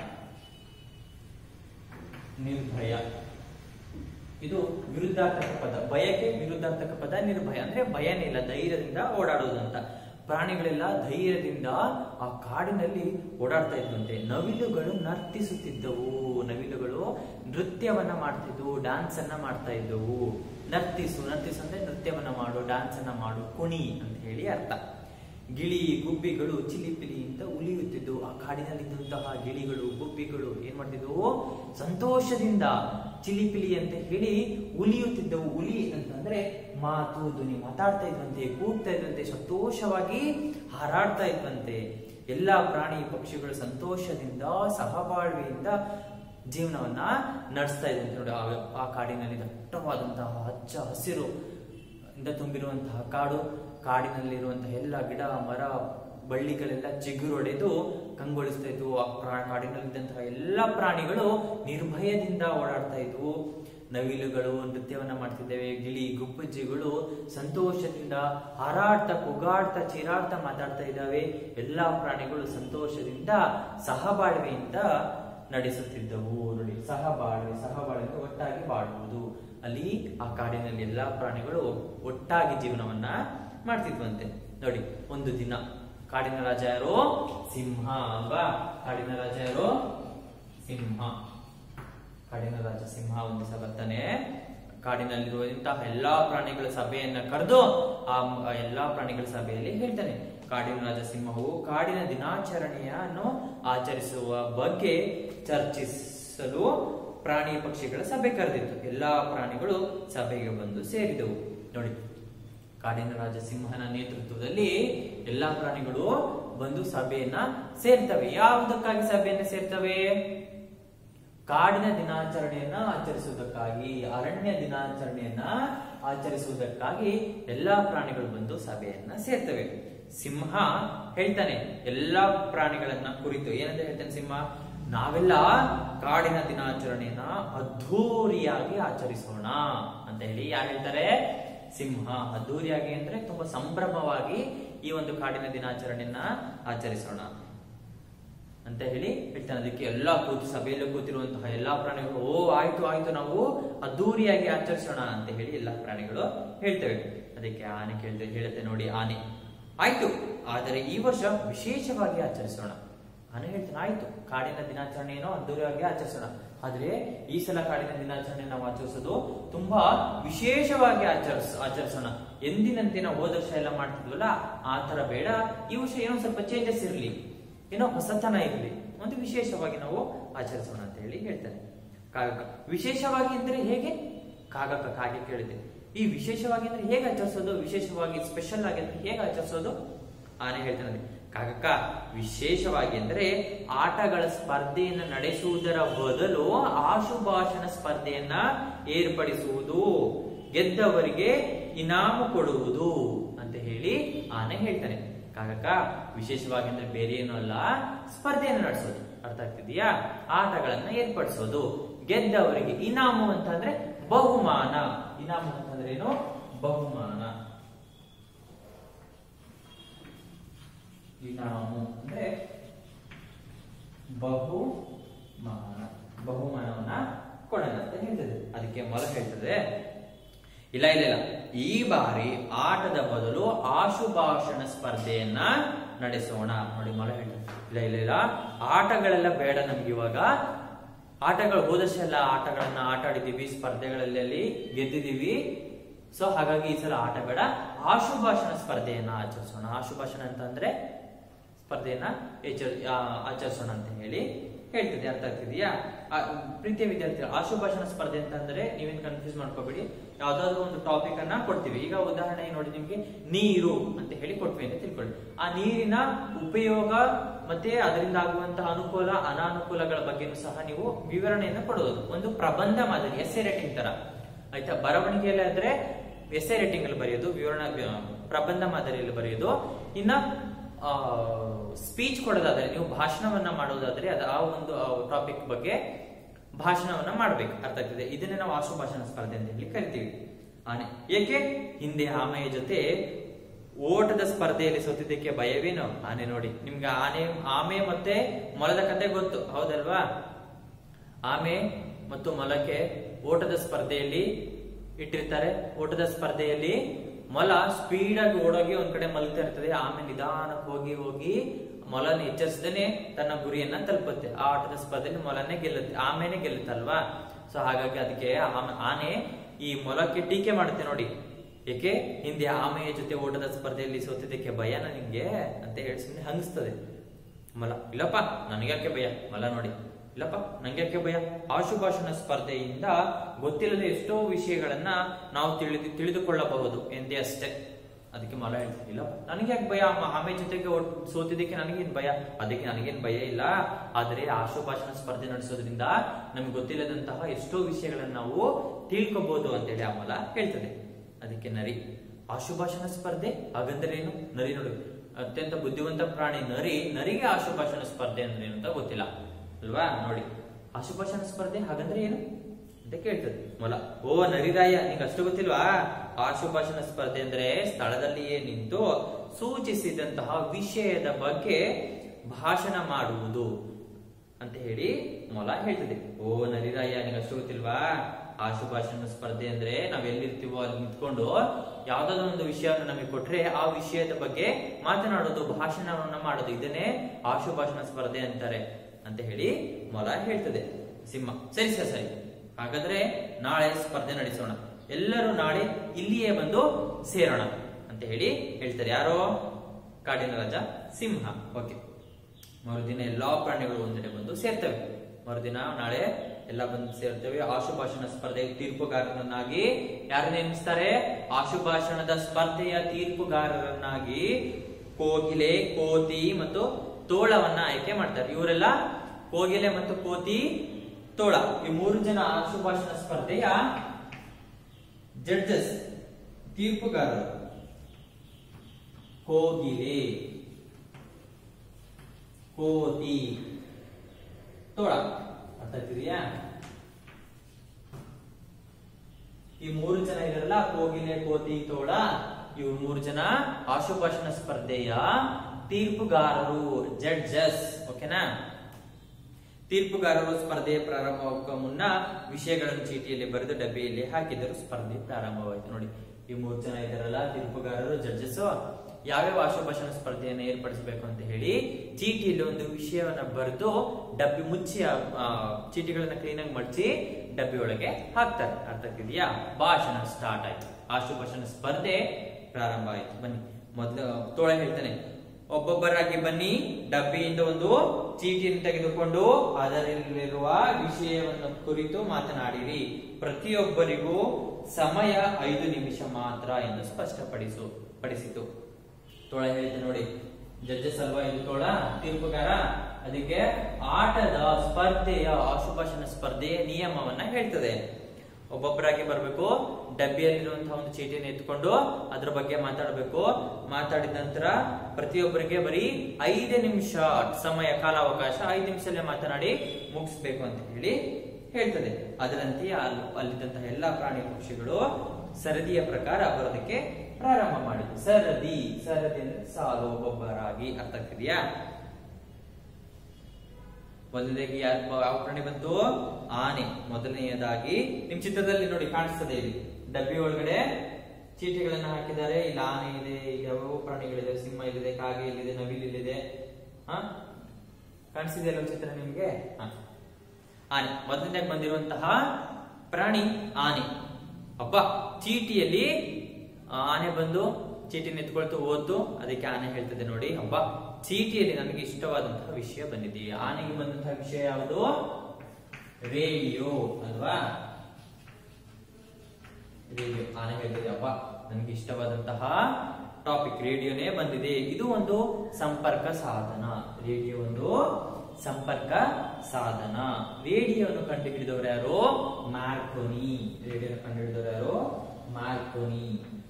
ನಿರ್ಭಯ ಇದು ವಿರುದ್ಧಾರ್ಥಕ ಪದ ಭಯಕ್ಕೆ ವಿರುದ್ಧಾರ್ಥಕ ಪದ ನಿರ್ಭಯ ಅಂದ್ರೆ ಭಯನೇ ಇಲ್ಲ ಧೈರ್ಯದಿಂದ ಓಡಾಡೋದು ಅಂತ ಪ್ರಾಣಿಗಳೆಲ್ಲ ಧೈರ್ಯದಿಂದ ಆ ಕಾಡಿನಲ್ಲಿ ಓಡಾಡ್ತಾ ಇದ್ವಂತೆ ನವಿಲುಗಳು ನರ್ತಿಸುತ್ತಿದ್ದವು ನವಿಲುಗಳು ನೃತ್ಯವನ್ನ ಮಾಡ್ತಿದ್ವು ಡ್ಯಾನ್ಸ್ ಅನ್ನ ಮಾಡ್ತಾ ಇದ್ದವು ನರ್ತಿಸು ನರ್ತಿಸು ಅಂದ್ರೆ ನೃತ್ಯವನ್ನ ಮಾಡು ಡ್ಯಾನ್ಸ್ ಅನ್ನ ಮಾಡು ಕುಣಿ ಅಂತ ಹೇಳಿ ಅರ್ಥ ಗಿಳಿ ಗುಬ್ಬಿಗಳು ಚಿಲಿಪಿಲಿ ಅಂತ ಉಲಿಯುತ್ತಿದ್ದವು ಆ ಕಾಡಿನಲ್ಲಿದ್ದಂತಹ ಗಿಳಿಗಳು ಗುಬ್ಬಿಗಳು ಏನ್ ಮಾಡ್ತಿದ್ವು ಸಂತೋಷದಿಂದ ಚಿಲಿಪಿಲಿ ಅಂತ ಹೇಳಿ ಉಲಿಯುತ್ತಿದ್ದವು ಉಲಿ ಅಂತಂದ್ರೆ ಮಾತು ಧ್ವನಿ ಮಾತಾಡ್ತಾ ಇದ್ವಂತೆ ಕೂಗ್ತಾ ಇದ್ವಂತೆ ಸಂತೋಷವಾಗಿ ಹಾರಾಡ್ತಾ ಇದ್ವಂತೆ ಎಲ್ಲಾ ಪ್ರಾಣಿ ಪಕ್ಷಿಗಳು ಸಂತೋಷದಿಂದ ಸಹಬಾಳ್ವೆಯಿಂದ ಜೀವನವನ್ನ ನಡೆಸ್ತಾ ಇದ್ವಂತೆ ನೋಡಿ ಆ- ಆ ಕಾಡಿನಲ್ಲಿ ದಟ್ಟವಾದಂತಹ ಹಚ್ಚ ಹಸಿರು ಇಂದ ತುಂಬಿರುವಂತಹ ಕಾಡು ಕಾಡಿನಲ್ಲಿರುವಂತಹ ಎಲ್ಲ ಗಿಡ ಮರ ಬಳ್ಳಿಗಳೆಲ್ಲ ಚಿಗುರೊಡೆದು ಕಂಗೊಳಿಸ್ತಾ ಇದ್ವು ಆ ಪ್ರಾ- ಕಾಡಿನಲ್ಲಿದ್ದಂತಹ ಎಲ್ಲ ಪ್ರಾಣಿಗಳು ನಿರ್ಭಯದಿಂದ ಓಡಾಡ್ತಾ ಇದ್ವು ನವಿಲುಗಳು ನೃತ್ಯವನ್ನ ಮಾಡ್ತಿದ್ದೇವೆ ಗಿಳಿ ಗುಬ್ಬಜ್ಜಿಗಳು ಸಂತೋಷದಿಂದ ಹಾರಾಡ್ತಾ ಕುಗಾಡ್ತಾ ಚೀರಾಡ್ತಾ ಮಾತಾಡ್ತಾ ಇದ್ದಾವೆ ಎಲ್ಲಾ ಪ್ರಾಣಿಗಳು ಸಂತೋಷದಿಂದ ಸಹಬಾಳ್ವೆಯಿಂದ ನಡೆಸುತ್ತಿದ್ದವು ನೋಡಿ ಸಹಬಾಳ್ವೆ ಸಹಬಾಳ್ವೆ ಅಂದ್ರೆ ಒಟ್ಟಾಗಿ ಬಾಳುವುದು ಅಲ್ಲಿ ಆ ಕಾಡಿನಲ್ಲಿ ಎಲ್ಲಾ ಪ್ರಾಣಿಗಳು ಒಟ್ಟಾಗಿ ಜೀವನವನ್ನ ಮಾಡ್ತಿದ್ವಂತೆ ನೋಡಿ ಒಂದು ದಿನ ಕಾಡಿನ ರಾಜ ಯಾರು ಸಿಂಹ ಅಲ್ವಾ ಕಾಡಿನ ರಾಜ ಯಾರು ಸಿಂಹ ಕಾಡಿನ ರಾಜ ಸಿಂಹ ಒಂದು ದಿವಸ ಬರ್ತಾನೆ ಕಾಡಿನಲ್ಲಿರುವಂತಹ ಎಲ್ಲಾ ಪ್ರಾಣಿಗಳ ಸಭೆಯನ್ನ ಕರೆದು ಆ ಮ- ಎಲ್ಲಾ ಪ್ರಾಣಿಗಳ ಸಭೆಯಲ್ಲಿ ಹೇಳ್ತಾನೆ ಕಾಡಿನ ರಾಜ ಸಿಂಹವು ಕಾಡಿನ ದಿನಾಚರಣೆಯನ್ನು ಆಚರಿಸುವ ಬಗ್ಗೆ ಚರ್ಚಿಸಲು ಪ್ರಾಣಿ ಪಕ್ಷಿಗಳ ಸಭೆ ಕರೆದಿತ್ತು ಎಲ್ಲಾ ಪ್ರಾಣಿಗಳು ಸಭೆಗೆ ಬಂದು ಸೇರಿದವು ನೋಡಿ ಕಾಡಿನ ರಾಜ ಸಿಂಹನ ನೇತೃತ್ವದಲ್ಲಿ ಎಲ್ಲಾ ಪ್ರಾಣಿಗಳು ಬಂದು ಸಭೆಯನ್ನ ಸೇರ್ತವೆ ಯಾವುದಕ್ಕಾಗಿ ಸಭೆಯನ್ನ ಸೇರ್ತವೆ ಕಾಡಿನ ದಿನಾಚರಣೆಯನ್ನ ಆಚರಿಸುವುದಕ್ಕಾಗಿ ಅರಣ್ಯ ದಿನಾಚರಣೆಯನ್ನ ಆಚರಿಸುವುದಕ್ಕಾಗಿ ಎಲ್ಲಾ ಪ್ರಾಣಿಗಳು ಬಂದು ಸಭೆಯನ್ನ ಸೇರ್ತವೆ ಸಿಂಹ ಹೇಳ್ತಾನೆ ಎಲ್ಲಾ ಪ್ರಾಣಿಗಳನ್ನ ಕುರಿತು ಏನಂತ ಹೇಳ್ತಾನೆ ಸಿಂಹ ನಾವೆಲ್ಲ ಕಾಡಿನ ದಿನಾಚರಣೆಯನ್ನ ಅದ್ಧೂರಿಯಾಗಿ ಆಚರಿಸೋಣ ಅಂತ ಹೇಳಿ ಯಾರು ಹೇಳ್ತಾರೆ ಸಿಂಹ ಅದ್ದೂರಿಯಾಗಿ ಅಂದ್ರೆ ತುಂಬಾ ಸಂಭ್ರಮವಾಗಿ ಈ ಒಂದು ಕಾಡಿನ ದಿನಾಚರಣೆಯನ್ನ ಆಚರಿಸೋಣ ಅಂತ ಹೇಳಿ ಹೇಳ್ತಾನೆ ಅದಕ್ಕೆ ಎಲ್ಲಾ ಕೂತು ಸಭೆಯಲ್ಲಿ ಕೂತಿರುವಂತಹ ಎಲ್ಲಾ ಪ್ರಾಣಿಗಳು ಓ ಆಯ್ತು ಆಯ್ತು ನಾವು ಅದ್ದೂರಿಯಾಗಿ ಆಚರಿಸೋಣ ಅಂತ ಹೇಳಿ ಎಲ್ಲಾ ಪ್ರಾಣಿಗಳು ಹೇಳ್ತವೆ ಅದಕ್ಕೆ ಆನೆ ಕೇಳ್ತೇವೆ ಹೇಳುತ್ತೆ ನೋಡಿ ಆನೆ ಆಯ್ತು ಆದರೆ ಈ ವರ್ಷ ವಿಶೇಷವಾಗಿ ಆಚರಿಸೋಣ ಆನೆ ಹೇಳ್ತಾನೆ ಆಯ್ತು ಕಾಡಿನ ದಿನಾಚರಣೆಯನ್ನು ಅದ್ದೂರಿಯಾಗಿ ಆಚರಿಸೋಣ ಆದ್ರೆ ಈ ಸಲ ಕಾಡಿನ ದಿನಾಚರಣೆ ನಾವು ಆಚರಿಸೋದು ತುಂಬಾ ವಿಶೇಷವಾಗಿ ಆಚರಿಸ ಆಚರಿಸೋಣ ಎಂದಿನಂತೆ ನಾವು ಹೋದ ವರ್ಷ ಎಲ್ಲ ಮಾಡ್ತಿದ್ವಲ್ಲ ಆ ತರ ಬೇಡ ಈ ವರ್ಷ ಏನೋ ಸ್ವಲ್ಪ ಚೇಂಜಸ್ ಇರಲಿ ಏನೋ ಹೊಸತನ ಇರಲಿ ಒಂದು ವಿಶೇಷವಾಗಿ ನಾವು ಆಚರಿಸೋಣ ಅಂತ ಹೇಳಿ ಹೇಳ್ತಾನೆ ಕಾಗಕ ವಿಶೇಷವಾಗಿ ಅಂದ್ರೆ ಹೇಗೆ ಕಾಗಕ ಕಾಗೆ ಕೇಳಿದೆ ಈ ವಿಶೇಷವಾಗಿ ಅಂದ್ರೆ ಹೇಗೆ ಆಚರಿಸೋದು ವಿಶೇಷವಾಗಿ ಸ್ಪೆಷಲ್ ಆಗಿ ಅಂದ್ರೆ ಹೇಗೆ ಆಚರಿಸೋದು ಆನೆ ಹೇಳ್ತಾನೆ ಕಾಗಕ ವಿಶೇಷವಾಗಿ ಅಂದ್ರೆ ಆಟಗಳ ಸ್ಪರ್ಧೆಯನ್ನ ನಡೆಸುವುದರ ಬದಲು ಆಶುಭಾಷಣ ಸ್ಪರ್ಧೆಯನ್ನ ಏರ್ಪಡಿಸುವುದು ಗೆದ್ದವರಿಗೆ ಇನಾಮು ಕೊಡುವುದು ಅಂತ ಹೇಳಿ ಆನೆ ಹೇಳ್ತಾನೆ ಕಾಗಕ ವಿಶೇಷವಾಗಿ ಅಂದ್ರೆ ಬೇರೆ ಏನೂ ಅಲ್ಲ ಸ್ಪರ್ಧೆಯನ್ನು ನಡೆಸೋದು ಅರ್ಥ ಆಗ್ತಿದೆಯಾ ಆಟಗಳನ್ನ ಏರ್ಪಡಿಸೋದು ಗೆದ್ದವರಿಗೆ ಇನಾಮು ಅಂತಂದ್ರೆ ಬಹುಮಾನ ಇನಾಮು ಅಂತಂದ್ರೆ ಏನು ಬಹುಮಾನ ಇನಾಮು ಅಂದ್ರೆ ಬಹುಮಾನ ಬಹುಮಾನವನ್ನ ಕೊಡೋಣ ಅಂತ ಹೇಳ್ತದೆ ಅದಕ್ಕೆ ಮೊಲ ಹೇಳ್ತದೆ ಇಲ್ಲ ಇಲ್ಲ ಇಲ್ಲ ಈ ಬಾರಿ ಆಟದ ಬದಲು ಆಶುಭಾಷಣ ಸ್ಪರ್ಧೆಯನ್ನ ನಡೆಸೋಣ ನೋಡಿ ಮೊಲ ಹೇಳ್ತದೆ ಇಲ್ಲ ಇಲ್ಲ ಇಲ್ಲ ಆಟಗಳೆಲ್ಲ ಬೇಡ ನಮ್ಗೆ ಇವಾಗ ಆಟಗಳು ಹೋದಷ್ಟ ಎಲ್ಲ ಆಟಗಳನ್ನ ಆಟ ಆಡಿದೀವಿ ಸ್ಪರ್ಧೆಗಳಲ್ಲಿ ಗೆದ್ದಿದೀವಿ ಸೊ ಹಾಗಾಗಿ ಈ ಸಲ ಆಟ ಬೇಡ ಆಶುಭಾಷಣ ಸ್ಪರ್ಧೆಯನ್ನ ಆಚರಿಸೋಣ ಆಶುಭಾಷಣ ಅಂತಂದ್ರೆ ಸ್ಪರ್ಧೆಯನ್ನ ಹೆಚ್ಚ- ಆ, ಆಚರಿಸೋಣ ಅಂತ ಹೇಳಿ ಹೇಳ್ತಿದೆ ಅರ್ಥ ಆಗ್ತಿದೆಯಾ ಆ, ಪ್ರೀತಿಯ ವಿದ್ಯಾರ್ಥಿಗಳು ಆಶುಭಾಷಣ ಸ್ಪರ್ಧೆ ಅಂತಂದ್ರೆ ನೀವೇನ್ ಕನ್ಫ್ಯೂಸ್ ಮಾಡ್ಕೋಬೇಡಿ ಯಾವ್ದಾದ್ರು ಒಂದು ಟಾಪಿಕ್ ಅನ್ನ ಕೊಡ್ತೀವಿ ಈಗ ಉದಾಹರಣೆ ನೋಡಿ ನಿಮ್ಗೆ ನೀರು ಅಂತ ಹೇಳಿ ಕೊಟ್ವಿ ಅಂತ ತಿಳ್ಕೊಳ್ಳಿ ಆ ನೀರಿನ ಉಪಯೋಗ ಮತ್ತೆ ಅದರಿಂದ ಆಗುವಂತಹ ಅನುಕೂಲ ಅನಾನುಕೂಲಗಳ ಬಗ್ಗೆನೂ ಸಹ ನೀವು ವಿವರಣೆಯನ್ನು ಕೊಡೋದು ಒಂದು ಪ್ರಬಂಧ ಮಾದರಿ ಎಸ್ಸೆ ರೇಟಿಂಗ್ ತರ ಆಯ್ತಾ ಬರವಣಿಗೆಯಲ್ಲಿ ಆದ್ರೆ ಎಸ್ಸೆ ರೇಟಿಂಗ್ ಅಲ್ಲಿ ಬರೆಯೋದು ವಿವರಣಾ ವಿ- ಪ್ರಬಂಧ ಮಾದರಿಯಲ್ಲಿ ಬರೆಯೋದು ಇನ್ನ ಸ್ಪೀಚ್ ಕೊಡೋದಾದ್ರೆ ನೀವು ಭಾಷಣವನ್ನ ಮಾಡೋದಾದ್ರೆ ಅದು ಆ ಒಂದು ಟಾಪಿಕ್ ಬಗ್ಗೆ ಭಾಷಣವನ್ನ ಮಾಡ್ಬೇಕು ಅರ್ಥ ಆಗ್ತದೆ ಇದನ್ನೇ ನಾವು ಆಶು ಭಾಷಣ ಸ್ಪರ್ಧೆ ಅಂತ ಹೇಳಿ ಕರಿತೀವಿ ಆನೆ ಏಕೆ ಹಿಂದೆ ಆಮೆಯ ಜೊತೆ ಓಟದ ಸ್ಪರ್ಧೆಯಲ್ಲಿ ಸೋತಿದ್ದಕ್ಕೆ ಭಯವೇನು ಆನೆ ನೋಡಿ ನಿಮ್ಗೆ ಆನೆ ಆಮೆ ಮತ್ತೆ ಮೊಲದ ಕತೆ ಗೊತ್ತು ಹೌದಲ್ವಾ ಆಮೆ ಮತ್ತು ಮೊಲಕ್ಕೆ ಓಟದ ಸ್ಪರ್ಧೆಯಲ್ಲಿ ಇಟ್ಟಿರ್ತಾರೆ ಓಟದ ಸ್ಪರ್ಧೆಯಲ್ಲಿ ಮೊಲ ಸ್ಪೀಡ್ ಆಗಿ ಓಡೋಗಿ ಒಂದ್ ಕಡೆ ಮಲಗ್ತಾ ಇರ್ತದೆ ಆಮೆ ನಿಧಾನಕ್ಕೆ ಹೋಗಿ ಹೋಗಿ ಮೊಲನ ಎಚ್ಚರಿಸದೇನೆ ತನ್ನ ಗುರಿಯನ್ನ ತಲುಪುತ್ತೆ ಆ ಆಟದ ಸ್ಪರ್ಧೆಯಲ್ಲಿ ಮೊಲನೇ ಗೆಲ್ಲುತ್ತೆ ಆಮೆನೆ ಗೆಲ್ಲುತ್ತಲ್ವಾ ಸೊ ಹಾಗಾಗಿ ಅದಕ್ಕೆ ಆಮ- ಆನೆ ಈ ಮೊಲಕ್ಕೆ ಟೀಕೆ ಮಾಡುತ್ತೆ ನೋಡಿ ಏಕೆ ಹಿಂದೆ ಆಮೆಯ ಜೊತೆ ಓಟದ ಸ್ಪರ್ಧೆಯಲ್ಲಿ ಸೋತಿದ್ದಕ್ಕೆ ಭಯನ ನಿಂಗೆ ಅಂತ ಹೇಳಿ ಸುಮ್ಮನೆ ಹಂಗಿಸ್ತದೆ ಮಲ ಇಲ್ಲಪ್ಪ ನನಗ್ಯಾಕೆ ಭಯ ಮಲ ನೋಡಿ ಇಲ್ಲಪ್ಪ ನಂಗ್ಯಾಕೆ ಭಯ ಆಶುಭಾಷಣ ಸ್ಪರ್ಧೆಯಿಂದ ಗೊತ್ತಿಲ್ಲದೆ ಎಷ್ಟೋ ವಿಷಯಗಳನ್ನ ನಾವು ತಿಳಿದು ತಿಳಿದುಕೊಳ್ಳಬಹುದು ಎಂದೇ ಅಷ್ಟೇ ಅದಕ್ಕೆ ಮಲ ಹೇಳ್ತೀನಿ ಇಲ್ಲಪ್ಪ ನನಗ್ಯಾಕೆ ಭಯ ಅಮ್ಮ ಆಮೆ ಜೊತೆಗೆ ಒಟ್- ಸೋತಿದ್ದಕ್ಕೆ ನನಗೇನ್ ಭಯ ಅದಕ್ಕೆ ನನಗೇನ್ ಭಯ ಇಲ್ಲ ಆದರೆ ಆಶುಭಾಷಣ ಸ್ಪರ್ಧೆ ನಡೆಸೋದ್ರಿಂದ ನಮ್ಗೆ ಗೊತ್ತಿಲ್ಲದಂತಹ ಎಷ್ಟೋ ವಿಷಯಗಳನ್ನ ನಾವು ತಿಳ್ಕೊಬಹುದು ಅಂತೇಳಿ ಆ ಮಲ ಹೇಳ್ತದೆ ಅದಕ್ಕೆ ನರಿ ಆಶುಭಾಷಣ ಸ್ಪರ್ಧೆ ಹಾಗಂದ್ರೆ ಏನು ನರಿ ನೋಡು ಅತ್ಯಂತ ಬುದ್ಧಿವಂತ ಪ್ರಾಣಿ ನರಿ ನರಿಗೆ ಆಶುಭಾಷಣ ಸ್ಪರ್ಧೆ ಅಂದ್ರೆ ಏನು ಅಂತ ಗೊತ್ತಿಲ್ಲ ಅಲ್ವಾ ನೋಡಿ ಆಶುಭಾಷಣ ಸ್ಪರ್ಧೆ ಹಾಗಂದ್ರೆ ಏನು ಅಂತ ಕೇಳ್ತದೆ ಮೊಲ ಓ ನರಿರಾಯ ನಿಂಗೆ ಅಷ್ಟು ಗೊತ್ತಿಲ್ವಾ ಆಶುಭಾಷಣ ಸ್ಪರ್ಧೆ ಅಂದ್ರೆ ಸ್ಥಳದಲ್ಲಿಯೇ ನಿಂತು ಸೂಚಿಸಿದಂತಹ ವಿಷಯದ ಬಗ್ಗೆ ಭಾಷಣ ಮಾಡುವುದು ಅಂತ ಹೇಳಿ ಮೊಲ ಹೇಳ್ತದೆ ಓ ನರಿರಾಯ ನಿಂಗೆ ಅಷ್ಟು ಗೊತ್ತಿಲ್ವಾ ಆಶುಭಾಷಣ ಸ್ಪರ್ಧೆ ಅಂದ್ರೆ ನಾವ್ ಎಲ್ಲಿರ್ತೀವೋ ಅಲ್ಲಿ ನಿಂತ್ಕೊಂಡು ಯಾವ್ದಾದ್ರು ಒಂದು ವಿಷಯವನ್ನು ನಮಗೆ ಕೊಟ್ರೆ ಆ ವಿಷಯದ ಬಗ್ಗೆ ಮಾತನಾಡೋದು ಭಾಷಣವನ್ನ ಮಾಡೋದು ಇದನ್ನೇ ಆಶುಭಾಷಣ ಸ್ಪರ್ಧೆ ಅಂತಾರೆ ಅಂತ ಹೇಳಿ ಮೊಲ ಹೇಳ್ತದೆ ಸಿಂಹ ಸರಿ ಸರ್ ಸರಿ ಹಾಗಾದ್ರೆ ನಾಳೆ ಸ್ಪರ್ಧೆ ನಡೆಸೋಣ ಎಲ್ಲರೂ ನಾಳೆ ಇಲ್ಲಿಯೇ ಬಂದು ಸೇರೋಣ ಅಂತ ಹೇಳಿ ಹೇಳ್ತಾರೆ ಯಾರೋ ಕಾಡಿನ ರಾಜ ಸಿಂಹ ಓಕೆ ಮರುದಿನ ಎಲ್ಲಾ ಪ್ರಾಣಿಗಳು ಒಂದೆಡೆ ಬಂದು ಸೇರ್ತವೆ ಮರುದಿನ ನಾಳೆ ಎಲ್ಲ ಬಂದು ಸೇರ್ತವೆ ಆಶುಭಾಷಣ ಸ್ಪರ್ಧೆ ತೀರ್ಪುಗಾರರನ್ನಾಗಿ ಯಾರು ನೇಮಿಸ್ತಾರೆ ಆಶುಭಾಷಣದ ಸ್ಪರ್ಧೆಯ ತೀರ್ಪುಗಾರರನ್ನಾಗಿ ಕೋಗಿಲೆ ಕೋತಿ ಮತ್ತು ತೋಳವನ್ನ ಆಯ್ಕೆ ಮಾಡ್ತಾರೆ ಇವರೆಲ್ಲ ಕೋಗಿಲೆ ಮತ್ತು ಕೋತಿ ತೋಳ ಈ ಮೂರು ಜನ ಆಶುಭಾಷಣ ಸ್ಪರ್ಧೆಯ ಜಡ್ಜಸ್ ತೀರ್ಪುಗಾರರು ಕೋಗಿಲೆ ಕೋತಿ ತೋಳ ಅರ್ಥ ಆಗ್ತಿದೆಯಾ ಈ ಮೂರು ಜನ ಇರಲ್ಲ ಕೋಗಿಲೆ ಕೋತಿ ತೋಳ ಇವು ಮೂರು ಜನ ಆಶುಭಾಷಣ ಸ್ಪರ್ಧೆಯ ತೀರ್ಪುಗಾರರು ಜಡ್ಜಸ್ ಓಕೆನಾ ತೀರ್ಪುಗಾರರು ಸ್ಪರ್ಧೆ ಪ್ರಾರಂಭಕ್ಕೂ ಮುನ್ನ ವಿಷಯಗಳನ್ನು ಚೀಟಿಯಲ್ಲಿ ಬರೆದು ಡಬ್ಬಿಯಲ್ಲಿ ಹಾಕಿದರು ಸ್ಪರ್ಧೆ ಪ್ರಾರಂಭವಾಯಿತು ನೋಡಿ ಈ ಮೂರು ಜನ ಇದ್ದಾರಲ್ಲ ತೀರ್ಪುಗಾರರು ಜಡ್ಜಸ್ ಯಾವ್ಯಾವ ಆಶುಭಾಷಣ ಸ್ಪರ್ಧೆಯನ್ನು ಏರ್ಪಡಿಸಬೇಕು ಅಂತ ಹೇಳಿ ಚೀಟಿಯಲ್ಲಿ ಒಂದು ವಿಷಯವನ್ನ ಬರೆದು ಡಬ್ಬಿ ಮುಚ್ಚಿ ಆ, ಆ, ಚೀಟಿಗಳನ್ನ ಕ್ಲೀನ್ ಆಗಿ ಮಡಚಿ ಡಬ್ಬಿ ಒಳಗೆ ಹಾಕ್ತಾರೆ ಅರ್ಥ ಆಗ್ತಿದ್ಯಾ ಭಾಷಣ ಸ್ಟಾರ್ಟ್ ಆಯ್ತು ಆಶುಭಾಷಣ ಸ್ಪರ್ಧೆ ಪ್ರಾರಂಭ ಆಯ್ತು ಬನ್ನಿ ಮೊದಲು ತೋಳ ಹೇಳ್ತಾನೆ ಒಬ್ಬೊಬ್ಬರಾಗಿ ಬನ್ನಿ ಡಬ್ಬಿಯಿಂದ ಒಂದು ಚೀಟಿಯನ್ನು ತೆಗೆದುಕೊಂಡು ಅದರಲ್ಲಿರುವ ವಿಷಯವನ್ನು ಕುರಿತು ಮಾತನಾಡಿರಿ ಪ್ರತಿಯೊಬ್ಬರಿಗೂ ಸಮಯ ಐದು ನಿಮಿಷ ಮಾತ್ರ ಎಂದು ಸ್ಪಷ್ಟಪಡಿಸು ಪಡಿಸಿತು ತೋಳ ಹೇಳಿತು ನೋಡಿ ಜಡ್ಜಸ್ ಅಲ್ವಾ ಇದು ತೋಳ ತೀರ್ಪುಗಾರ ಅದಕ್ಕೆ ಆಟದ ಸ್ಪರ್ಧೆಯ ಆಶುಭಾಷಣ ಸ್ಪರ್ಧೆಯ ನಿಯಮವನ್ನ ಹೇಳ್ತದೆ ಒಬ್ಬೊಬ್ಬರಾಗಿ ಬರಬೇಕು ಡಬ್ಬಿಯಲ್ಲಿರುವಂತಹ ಒಂದು ಚೀಟಿಯನ್ನು ಎತ್ಕೊಂಡು ಅದ್ರ ಬಗ್ಗೆ ಮಾತಾಡಬೇಕು ಮಾತಾಡಿದ ನಂತರ ಪ್ರತಿಯೊಬ್ಬರಿಗೆ ಬರೀ ಐದೇ ನಿಮಿಷ ಸಮಯ ಕಾಲಾವಕಾಶ ಐದು ನಿಮಿಷದಲ್ಲೇ ಮಾತನಾಡಿ ಮುಗಿಸ್ಬೇಕು ಅಂತ ಹೇಳಿ ಹೇಳ್ತದೆ ಅದರಂತೆ ಅಲ್ಲಿ ಅಲ್ಲಿದ್ದಂತಹ ಎಲ್ಲಾ ಪ್ರಾಣಿ ಪಕ್ಷಿಗಳು ಸರದಿಯ ಪ್ರಕಾರ ಬರೋದಕ್ಕೆ ಪ್ರಾರಂಭ ಮಾಡಿದ್ರು ಸರದಿ ಸರದಿ ಅಂದ್ರೆ ಸಾಲು ಒಬ್ಬೊಬ್ಬರಾಗಿ ಅರ್ಥ ಆಗ್ತಿದೆಯಾ ಮೊದಲನೇದಾಗಿ ಯಾರು ಯಾವ ಪ್ರಾಣಿ ಬಂತು ಆನೆ ಮೊದಲನೆಯದಾಗಿ ನಿಮ್ ಚಿತ್ರದಲ್ಲಿ ನೋಡಿ ಕಾಣಿಸ್ತದೆ ಇಲ್ಲಿ ಡಬ್ಬಿ ಒಳಗಡೆ ಚೀಟಿಗಳನ್ನ ಹಾಕಿದ್ದಾರೆ ಇಲ್ಲಿ ಆನೆ ಇದೆ ಇಲ್ಲಿ ಯಾವ್ಯಾವ ಪ್ರಾಣಿಗಳಿದೆ ಸಿಂಹ ಇಲ್ಲಿದೆ ಕಾಗೆ ಇಲ್ಲಿದೆ ನವಿಲು ಇಲ್ಲಿದೆ ಹಾ ಕಾಣಿಸ್ತಿದೆಯಲ್ಲ ಚಿತ್ರ ನಿಮ್ಗೆ ಹಾ ಆನೆ ಮೊದಲನೇದಾಗಿ ಬಂದಿರುವಂತಹ ಪ್ರಾಣಿ ಆನೆ ಅಪ್ಪ ಚೀಟಿಯಲ್ಲಿ ಆ, ಆನೆ ಬಂದು ಚೀಟಿನ ಎತ್ಕೊಳ್ತು ಓದ್ತು ಅದಕ್ಕೆ ಆನೆ ಹೇಳ್ತದೆ ನೋಡಿ ಅಪ್ಪ ಚೀಟಿಯಲ್ಲಿ ನನಗೆ ಇಷ್ಟವಾದಂತಹ ವಿಷಯ ಬಂದಿದೆ ಆನೆಗೆ ಬಂದಂತಹ ವಿಷಯ ಯಾವುದು ರೇಡಿಯೋ ಅಲ್ವಾ ರೇಡಿಯೋ ಆನೆ ಹೇಳ್ತಿದೆ ಅಪ್ಪ ನನಗೆ ಇಷ್ಟವಾದಂತಹ ಟಾಪಿಕ್ ರೇಡಿಯೋನೇ ಬಂದಿದೆ ಇದು ಒಂದು ಸಂಪರ್ಕ ಸಾಧನ ರೇಡಿಯೋ ಒಂದು ಸಂಪರ್ಕ ಸಾಧನ ರೇಡಿಯೋವನ್ನು ಕಂಡುಹಿಡಿದವರು ಯಾರು ಮಾರ್ಕೋನಿ ರೇಡಿಯೋನ ಕಂಡುಹಿಡಿದವರು ಯಾರು ಮಾರ್ಕೋನಿ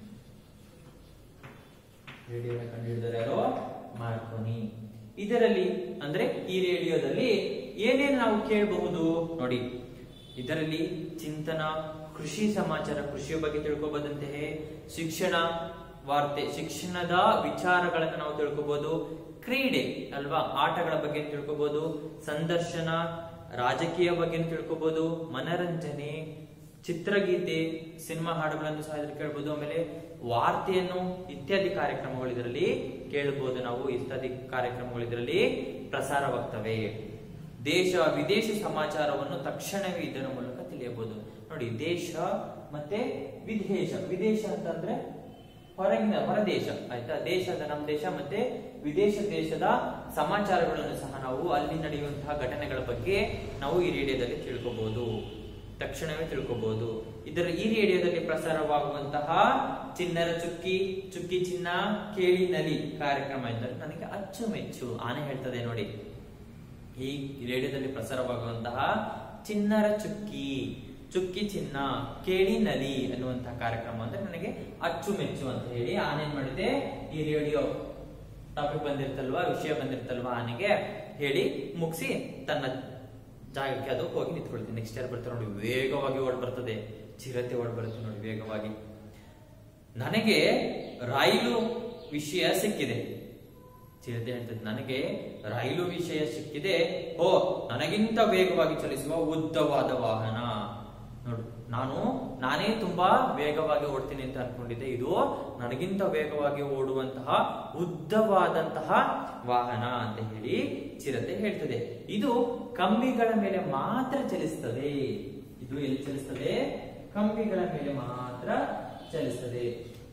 ರೇಡಿಯೋನ ಕಂಡುಹಿಡಿದವರು ಯಾರು ಮಾರ್ಕೋನಿ ಇದರಲ್ಲಿ ಅಂದ್ರೆ ಈ ರೇಡಿಯೋದಲ್ಲಿ ಏನೇನು ನಾವು ಕೇಳಬಹುದು ನೋಡಿ ಇದರಲ್ಲಿ ಚಿಂತನ ಕೃಷಿ ಸಮಾಚಾರ ಕೃಷಿಯ ಬಗ್ಗೆ ತಿಳ್ಕೊಬೋದಂತೆಯೇ ಶಿಕ್ಷಣ ವಾರ್ತೆ ಶಿಕ್ಷಣದ ವಿಚಾರಗಳನ್ನು ನಾವು ತಿಳ್ಕೊಬಹುದು ಕ್ರೀಡೆ ಅಲ್ವಾ ಆಟಗಳ ಬಗ್ಗೆ ತಿಳ್ಕೊಬಹುದು ಸಂದರ್ಶನ ರಾಜಕೀಯ ಬಗ್ಗೆ ತಿಳ್ಕೊಬಹುದು ಮನರಂಜನೆ ಚಿತ್ರಗೀತೆ ಸಿನಿಮಾ ಹಾಡುಗಳನ್ನು ಸಹ ಇದರಲ್ಲಿ ಕೇಳಬಹುದು ಆಮೇಲೆ ವಾರ್ತೆಯನ್ನು ಇತ್ಯಾದಿ ಕಾರ್ಯಕ್ರಮಗಳು ಇದರಲ್ಲಿ ಕೇಳಬಹುದು ನಾವು ಇತ್ಯಾದಿ ಕಾರ್ಯಕ್ರಮಗಳು ಇದರಲ್ಲಿ ಪ್ರಸಾರವಾಗ್ತವೆ ದೇಶ ವಿದೇಶ ಸಮಾಚಾರವನ್ನು ತಕ್ಷಣವೇ ಇದರ ಮೂಲಕ ತಿಳಿಯಬಹುದು ನೋಡಿ ದೇಶ ಮತ್ತೆ ವಿದೇಶ ವಿದೇಶ ಅಂತಂದ್ರೆ ಹೊರಗಿನ ಹೊರದೇಶ ಆಯ್ತಾ ದೇಶದ ನಮ್ಮ ದೇಶ ಮತ್ತೆ ವಿದೇಶ ದೇಶದ ಸಮಾಚಾರಗಳನ್ನು ಸಹ ನಾವು ಅಲ್ಲಿ ನಡೆಯುವಂತಹ ಘಟನೆಗಳ ಬಗ್ಗೆ ನಾವು ಈ ರೇಡಿಯೋದಲ್ಲಿ ತಿಳ್ಕೊಬಹುದು ತಕ್ಷಣವೇ ತಿಳ್ಕೊಬಹುದು ಇದರ ಈ ರೇಡಿಯೋದಲ್ಲಿ ಪ್ರಸಾರವಾಗುವಂತಹ ಚಿನ್ನರ ಚುಕ್ಕಿ ಚುಕ್ಕಿ ಚಿನ್ನ ಕೇಳಿ ನಲಿ ಕಾರ್ಯಕ್ರಮ ಎಂದರೆ ನನಗೆ ಅಚ್ಚುಮೆಚ್ಚು ಆನೆ ಹೇಳ್ತದೆ ನೋಡಿ ಈ ರೇಡಿಯೋದಲ್ಲಿ ಪ್ರಸಾರವಾಗುವಂತಹ ಚಿನ್ನರ ಚುಕ್ಕಿ ಚುಕ್ಕಿ ಚಿನ್ನ ಕೇಳಿ ನಲಿ ಅನ್ನುವಂತಹ ಕಾರ್ಯಕ್ರಮ ಅಂದ್ರೆ ನನಗೆ ಅಚ್ಚುಮೆಚ್ಚು ಅಂತ ಹೇಳಿ ಆನೇನ್ ಮಾಡಿದೆ ಈ ರೇಡಿಯೋ ಟಾಪಿಕ್ ಬಂದಿರ್ತಲ್ವಾ ವಿಷಯ ಬಂದಿರ್ತಲ್ವಾ ಆನೆಗೆ ಹೇಳಿ ಮುಗಿಸಿ ತನ್ನ ಜಾಗಕ್ಕೆ ಅದು ಹೋಗಿ ನಿಂತ್ಕೊಳ್ತೀನಿ ನೆಕ್ಸ್ಟ್ ಯಾರು ಬರ್ತಾರೆ ನೋಡಿ ವೇಗವಾಗಿ ಓಡ್ ಬರ್ತದೆ ಚಿರತೆ ಓಡ್ ಬರುತ್ತೆ ನೋಡಿ ವೇಗವಾಗಿ ನನಗೆ ರೈಲು ವಿಷಯ ಸಿಕ್ಕಿದೆ ಚಿರತೆ ಹೇಳ್ತದೆ ನನಗೆ ರೈಲು ವಿಷಯ ಸಿಕ್ಕಿದೆ ಓ ನನಗಿಂತ ವೇಗವಾಗಿ ಚಲಿಸುವ ಉದ್ದವಾದ ವಾಹನ ನೋಡು ನಾನು ನಾನೇ ತುಂಬಾ ವೇಗವಾಗಿ ಓಡ್ತೀನಿ ಅಂತ ಅನ್ಕೊಂಡಿದ್ದೆ ಇದು ನನಗಿಂತ ವೇಗವಾಗಿ ಓಡುವಂತಹ ಉದ್ದವಾದಂತಹ ವಾಹನ ಅಂತ ಹೇಳಿ ಚಿರತೆ ಹೇಳ್ತದೆ ಇದು ಕಂಬಿಗಳ ಮೇಲೆ ಮಾತ್ರ ಚಲಿಸ್ತದೆ ಇದು ಎಲ್ಲಿ ಚಲಿಸ್ತದೆ ಕಂಬಿಗಳ ಮೇಲೆ ಮಾತ್ರ ಚಲಿಸ್ತದೆ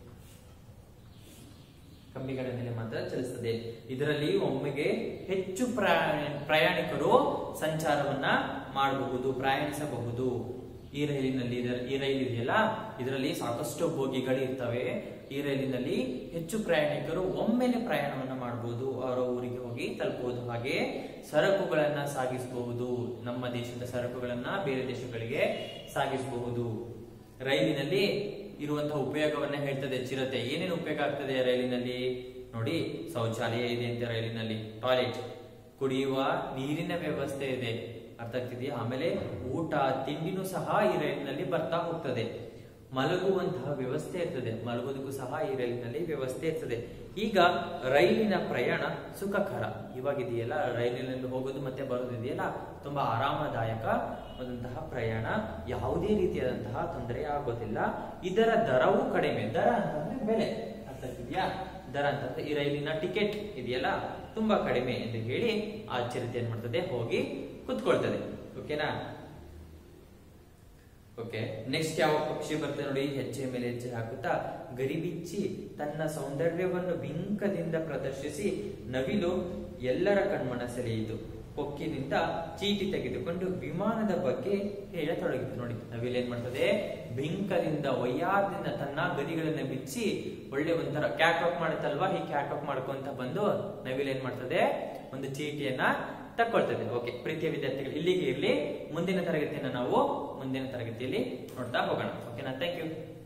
ಕಂಬಿಗಳ ಮೇಲೆ ಮಾತ್ರ ಚಲಿಸ್ತದೆ ಇದರಲ್ಲಿ ಒಮ್ಮೆಗೆ ಹೆಚ್ಚು ಪ್ರಯಾಣ- ಪ್ರಯಾಣಿಕರು ಸಂಚಾರವನ್ನ ಮಾಡಬಹುದು ಪ್ರಯಾಣಿಸಬಹುದು ಈ ರೈಲಿನಲ್ಲಿ ಇದರ- ಈ ರೈಲು ಇದೆಯಲ್ಲ ಇದರಲ್ಲಿ ಸಾಕಷ್ಟು ಬೋಗಿಗಳು ಇರ್ತವೆ ಈ ರೈಲಿನಲ್ಲಿ ಹೆಚ್ಚು ಪ್ರಯಾಣಿಕರು ಒಮ್ಮೆಲೆ ಪ್ರಯಾಣವನ್ನ ಮಾಡಬಹುದು ಅವರ ಊರಿಗೆ ಹೋಗಿ ತಲುಪಬಹುದು ಹಾಗೆ ಸರಕುಗಳನ್ನ ಸಾಗಿಸಬಹುದು ನಮ್ಮ ದೇಶದ ಸರಕುಗಳನ್ನ ಬೇರೆ ದೇಶಗಳಿಗೆ ಸಾಗಿಸಬಹುದು ರೈಲಿನಲ್ಲಿ ಇರುವಂತಹ ಉಪಯೋಗವನ್ನ ಹೇಳ್ತದೆ ಚಿರತೆ ಏನೇನು ಉಪಯೋಗ ಆಗ್ತದೆ ರೈಲಿನಲ್ಲಿ ನೋಡಿ ಶೌಚಾಲಯ ಇದೆ ಅಂತ ರೈಲಿನಲ್ಲಿ ಟಾಯ್ಲೆಟ್ ಕುಡಿಯುವ ನೀರಿನ ವ್ಯವಸ್ಥೆ ಇದೆ ಅರ್ಥ ಆಗ್ತಿದೆಯಾ ಆಮೇಲೆ ಊಟ ತಿಂಡಿನೂ ಸಹ ಈ ರೈಲಿನಲ್ಲಿ ಬರ್ತಾ ಹೋಗ್ತದೆ ಮಲಗುವಂತಹ ವ್ಯವಸ್ಥೆ ಇರ್ತದೆ ಮಲಗೋದಕ್ಕೂ ಸಹ ಈ ರೈಲಿನಲ್ಲಿ ವ್ಯವಸ್ಥೆ ಇರ್ತದೆ ಈಗ ರೈಲಿನ ಪ್ರಯಾಣ ಸುಖಕರ ಇವಾಗಿದೆಯಲ್ಲ ರೈಲಿನಲ್ಲಿ ಹೋಗೋದು ಮತ್ತೆ ಬರೋದು ಇದೆಯಲ್ಲ ತುಂಬಾ ಆರಾಮದಾಯಕ ಆದಂತಹ ಪ್ರಯಾಣ ಯಾವುದೇ ರೀತಿಯಾದಂತಹ ತೊಂದರೆ ಆಗೋದಿಲ್ಲ ಇದರ ದರವೂ ಕಡಿಮೆ ದರ ಅಂತಂದ್ರೆ ಬೆಲೆ ಅರ್ಥ ಆಗ್ತಿದ್ಯಾ ದರ ಅಂತಂದ್ರೆ ಈ ರೈಲಿನ ಟಿಕೆಟ್ ಇದೆಯಲ್ಲ ತುಂಬಾ ಕಡಿಮೆ ಎಂದು ಹೇಳಿ ಆ ಚಿರತೆ ಏನ್ ಮಾಡ್ತದೆ ಹೋಗಿ ಕುತ್ಕೊಳ್ತದೆ ಓಕೆನಾ ಓಕೆ ನೆಕ್ಸ್ಟ್ ಯಾವ ಪಕ್ಷಿ ಬರ್ತದೆ ನೋಡಿ ಹೆಜ್ಜೆ ಮೇಲೆ ಹೆಜ್ಜೆ ಹಾಕುತ್ತಾ ಗರಿಬಿಚ್ಚಿ ತನ್ನ ಸೌಂದರ್ಯವನ್ನು ಬಿಂಕದಿಂದ ಪ್ರದರ್ಶಿಸಿ ನವಿಲು ಎಲ್ಲರ ಕಣ್ಮನ ಸೆಳೆಯಿತು ಕೊಕ್ಕಿನಿಂದ ಚೀಟಿ ತೆಗೆದುಕೊಂಡು ವಿಮಾನದ ಬಗ್ಗೆ ಹೇಳತೊಡಗಿತು ನೋಡಿ ನವಿಲು ಏನ್ ಮಾಡ್ತದೆ ಬಿಂಕದಿಂದ ವಯ್ಯಾರದಿಂದ ತನ್ನ ಗರಿಗಳನ್ನ ಬಿಚ್ಚಿ ಒಳ್ಳೆ ಒಂಥರ ಕ್ಯಾಕ್ ಅಪ್ ಮಾಡುತ್ತಲ್ವಾ ಈ ಕ್ಯಾಕ್ ಅಪ್ ಮಾಡ್ಕೊಂತ ಬಂದು ನವಿಲು ಏನ್ ಮಾಡ್ತದೆ ಒಂದು ಚೀಟಿಯನ್ನ ತಕ್ಕೊಳ್ತದೆ ಓಕೆ ಪ್ರೀತಿಯ ವಿದ್ಯಾರ್ಥಿಗಳು ಇಲ್ಲಿಗೆ ಇರಲಿ ಮುಂದಿನ ತರಗತಿಯನ್ನ ನಾವು ಮುಂದಿನ ತರಗತಿಯಲ್ಲಿ ನೋಡ್ತಾ ಹೋಗೋಣ ಓಕೆನಾ ಥ್ಯಾಂಕ್ ಯು